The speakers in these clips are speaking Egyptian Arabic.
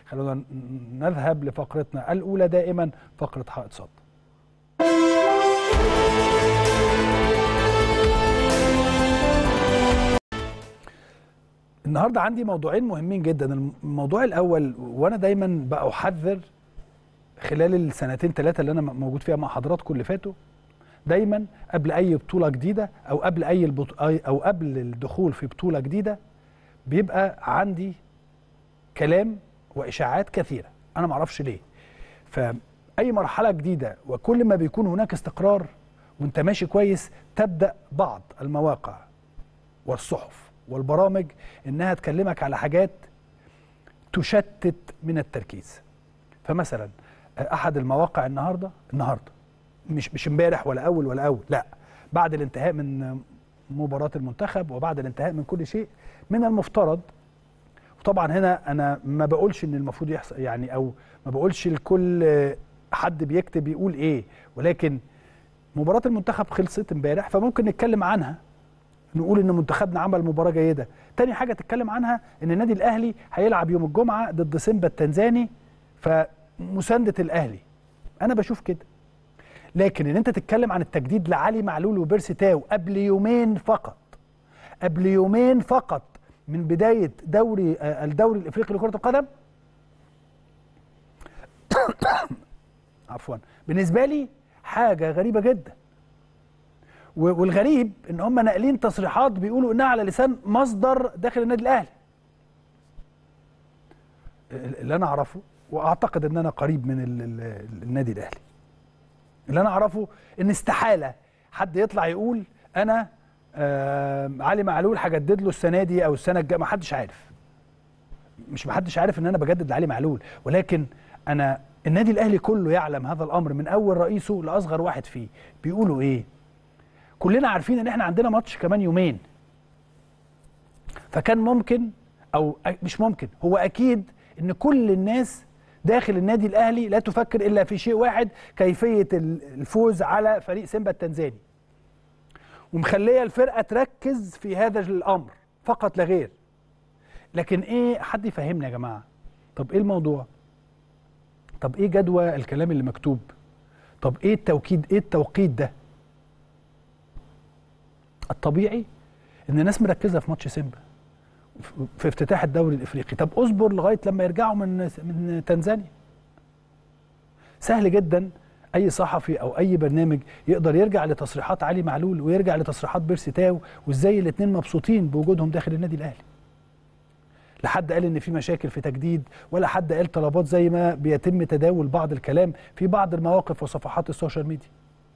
خلونا ن- نذهب لفقرتنا الاولى دائما فقره حائط صد النهارده عندي موضوعين مهمين جدا الموضوع الاول وانا دايما بحذر خلال السنتين ثلاثه اللي انا موجود فيها مع حضراتكم اللي فاتوا دايما قبل اي بطوله جديده او قبل اي البط... أي- او قبل الدخول في بطوله جديده بيبقى عندي كلام واشاعات كثيره انا ما اعرفش ليه فاي مرحله جديده وكل ما بيكون هناك استقرار وانت ماشي كويس تبدا بعض المواقع والصحف والبرامج انها تكلمك على حاجات تشتت من التركيز فمثلا احد المواقع النهارده النهارده مش مش امبارح ولا اول ولا اول لا بعد الانتهاء من مباراه المنتخب وبعد الانتهاء من كل شيء من المفترض وطبعا هنا انا ما بقولش ان المفروض يحصل يعني او ما بقولش لكل حد بيكتب يقول ايه ولكن مباراه المنتخب خلصت امبارح فممكن نتكلم عنها نقول ان منتخبنا عمل مباراه جيده تاني حاجه تتكلم عنها ان النادي الاهلي هيلعب يوم الجمعه ضد سيمبا التنزاني فمسانده الاهلي انا بشوف كده لكن ان انت تتكلم عن التجديد لعلي معلول وبيرسي تاو قبل يومين فقط قبل يومين فقط من بدايه دوري آه، الدوري الافريقي لكره القدم عفوا بالنسبه لي حاجه غريبه جدا و- والغريب ان هم ناقلين تصريحات بيقولوا انها على لسان مصدر داخل النادي الاهلي اللي انا اعرفه واعتقد ان انا قريب من ال- ال- النادي الاهلي اللي انا اعرفه ان استحاله حد يطلع يقول انا آه علي معلول هجدد له السنه دي او السنه الجايه ما حدش عارف مش ما حدش عارف ان انا بجدد لعلي معلول ولكن انا النادي الاهلي كله يعلم هذا الامر من اول رئيسه لاصغر واحد فيه بيقولوا ايه كلنا عارفين ان احنا عندنا ماتش كمان يومين فكان ممكن او أ- مش ممكن هو اكيد ان كل الناس داخل النادي الاهلي لا تفكر الا في شيء واحد كيفيه ال- الفوز على فريق سيمبا التنزاني ومخليه الفرقه تركز في هذا الامر فقط لا غير لكن ايه حد يفهمنا يا جماعه طب ايه الموضوع طب ايه جدوى الكلام اللي مكتوب طب ايه التوكيد ايه التوقيت ده الطبيعي ان الناس مركزه في ماتش سيمبا في افتتاح الدوري الافريقي طب اصبر لغايه لما يرجعوا من من تنزانيا سهل جدا اي صحفي او اي برنامج يقدر يرجع لتصريحات علي معلول ويرجع لتصريحات بيرسي تاو وازاي الاثنين مبسوطين بوجودهم داخل النادي الاهلي لا حد قال ان في مشاكل في تجديد ولا حد قال طلبات زي ما بيتم تداول بعض الكلام في بعض المواقف وصفحات السوشيال ميديا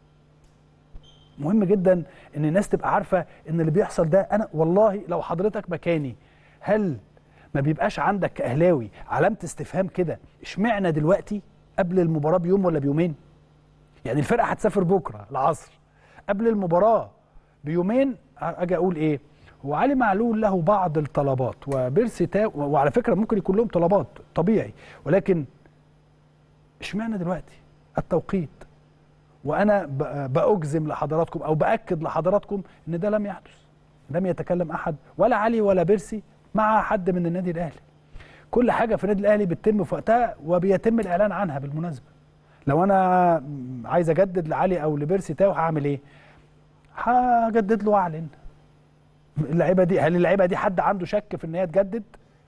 مهم جدا ان الناس تبقى عارفه ان اللي بيحصل ده انا والله لو حضرتك مكاني هل ما بيبقاش عندك كاهلاوي علامه استفهام كده اشمعنى دلوقتي قبل المباراه بيوم ولا بيومين يعني الفرقه هتسافر بكره العصر قبل المباراه بيومين اجي اقول ايه هو علي معلول له بعض الطلبات وبيرسي تاو وعلى فكره ممكن يكون لهم طلبات طبيعي ولكن اشمعنى دلوقتي التوقيت وانا ب- باجزم لحضراتكم او باكد لحضراتكم ان ده لم يحدث لم يتكلم احد ولا علي ولا بيرسي مع حد من النادي الاهلي كل حاجه في النادي الاهلي بتتم في وقتها وبيتم الاعلان عنها بالمناسبه لو انا عايز اجدد لعلي او لبيرسي تاو هعمل ايه هجدد له واعلن اللعيبه دي هل اللعيبه دي حد عنده شك في ان هي تجدد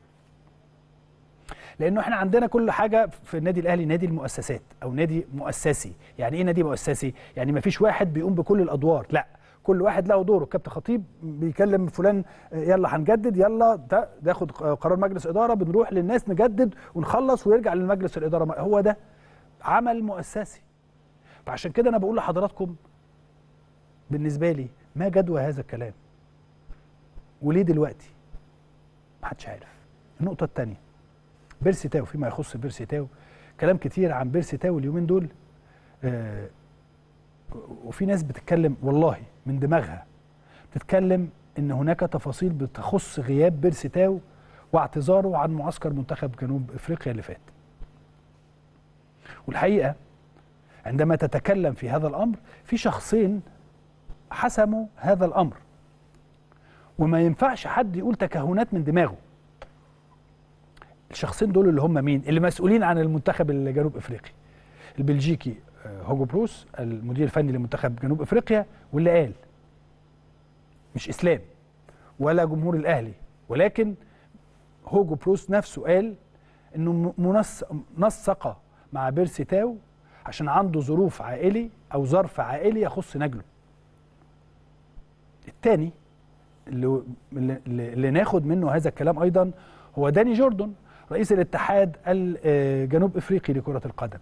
لانه احنا عندنا كل حاجه في النادي الاهلي نادي المؤسسات او نادي مؤسسي يعني ايه نادي مؤسسي يعني ما فيش واحد بيقوم بكل الادوار لا كل واحد له دوره كابتن خطيب بيكلم فلان آه، يلا هنجدد يلا ده ياخد قرار مجلس اداره بنروح للناس نجدد ونخلص ويرجع للمجلس الاداره هو ده عمل مؤسسي فعشان كده انا بقول لحضراتكم بالنسبه لي ما جدوى هذا الكلام وليه دلوقتي محدش عارف النقطه الثانيه بيرسي تاو فيما يخص بيرسي تاو كلام كتير عن بيرسي تاو اليومين دول آه وفي ناس بتتكلم والله من دماغها بتتكلم ان هناك تفاصيل بتخص غياب بيرسي تاو واعتذاره عن معسكر منتخب جنوب افريقيا اللي فات والحقيقه عندما تتكلم في هذا الامر في شخصين حسموا هذا الامر وما ينفعش حد يقول تكهنات من دماغه الشخصين دول اللي هم مين اللي مسؤولين عن المنتخب الجنوب افريقي البلجيكي آه، هوجو بروس المدير الفني لمنتخب جنوب افريقيا واللي قال مش اسلام ولا جمهور الاهلي ولكن هوجو بروس نفسه قال انه منسق نسق مع بيرسي تاو عشان عنده ظروف عائلي او ظرف عائلي يخص نجله الثاني اللي, اللي, اللي ناخد منه هذا الكلام ايضا هو داني جوردن رئيس الاتحاد الجنوب افريقي لكره القدم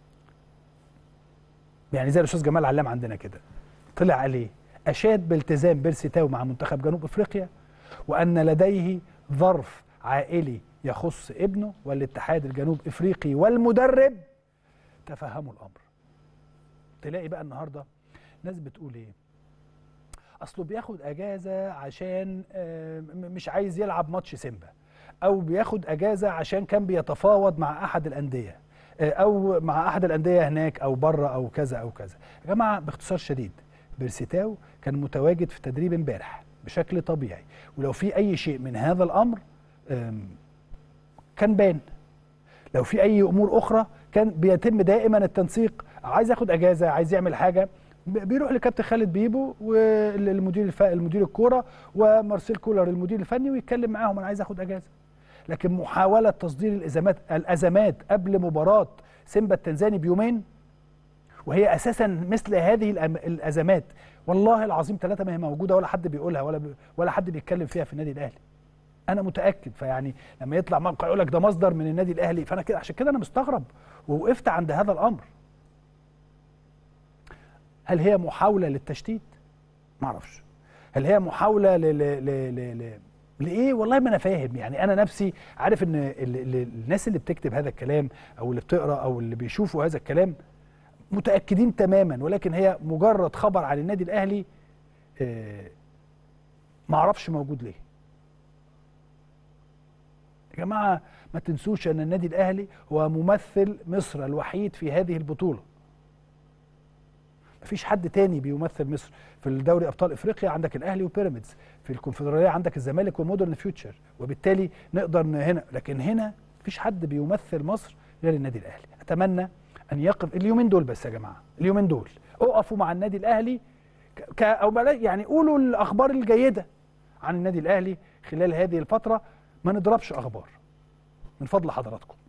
يعني زي الاستاذ جمال علام عندنا كده طلع عليه اشاد بالتزام بيرسي تاو مع منتخب جنوب افريقيا وان لديه ظرف عائلي يخص ابنه والاتحاد الجنوب افريقي والمدرب تفهموا الامر تلاقي بقى النهارده ناس بتقول ايه اصله بياخد اجازه عشان مش عايز يلعب ماتش سيمبا او بياخد اجازه عشان كان بيتفاوض مع احد الانديه او مع احد الانديه هناك او بره او كذا او كذا يا جماعه باختصار شديد بيرسيتاو كان متواجد في تدريب امبارح بشكل طبيعي ولو في اي شيء من هذا الامر كان بان لو في اي امور اخرى كان بيتم دائما التنسيق عايز ياخد اجازه عايز يعمل حاجه بيروح لكابتن خالد بيبو والمدير الف... المدير الكوره ومارسيل كولر المدير الفني ويتكلم معاهم انا عايز اخد اجازه لكن محاوله تصدير الازمات الازمات قبل مباراه سيمبا التنزاني بيومين وهي اساسا مثل هذه الازمات والله العظيم ثلاثه ما هي موجوده ولا حد بيقولها ولا ب... ولا حد بيتكلم فيها في النادي الاهلي انا متاكد فيعني لما يطلع موقع يقول لك ده مصدر من النادي الاهلي فانا كده عشان كده انا مستغرب ووقفت عند هذا الامر هل هي محاوله للتشتيت ما اعرفش هل هي محاوله ل ل ل ل ل لايه والله ما انا فاهم يعني انا نفسي عارف ان ال ال الناس اللي بتكتب هذا الكلام او اللي بتقرا او اللي بيشوفوا هذا الكلام متاكدين تماما ولكن هي مجرد خبر عن النادي الاهلي آه ما اعرفش موجود ليه يا جماعه ما تنسوش ان النادي الاهلي هو ممثل مصر الوحيد في هذه البطوله مفيش حد تاني بيمثل مصر في الدوري ابطال افريقيا عندك الاهلي وبيراميدز في الكونفدراليه عندك الزمالك ومودرن فيوتشر وبالتالي نقدر هنا لكن هنا مفيش حد بيمثل مصر غير النادي الاهلي اتمنى ان يقف اليومين دول بس يا جماعه اليومين دول اقفوا مع النادي الاهلي ك او يعني قولوا الاخبار الجيده عن النادي الاهلي خلال هذه الفتره ما نضربش اخبار من فضل حضراتكم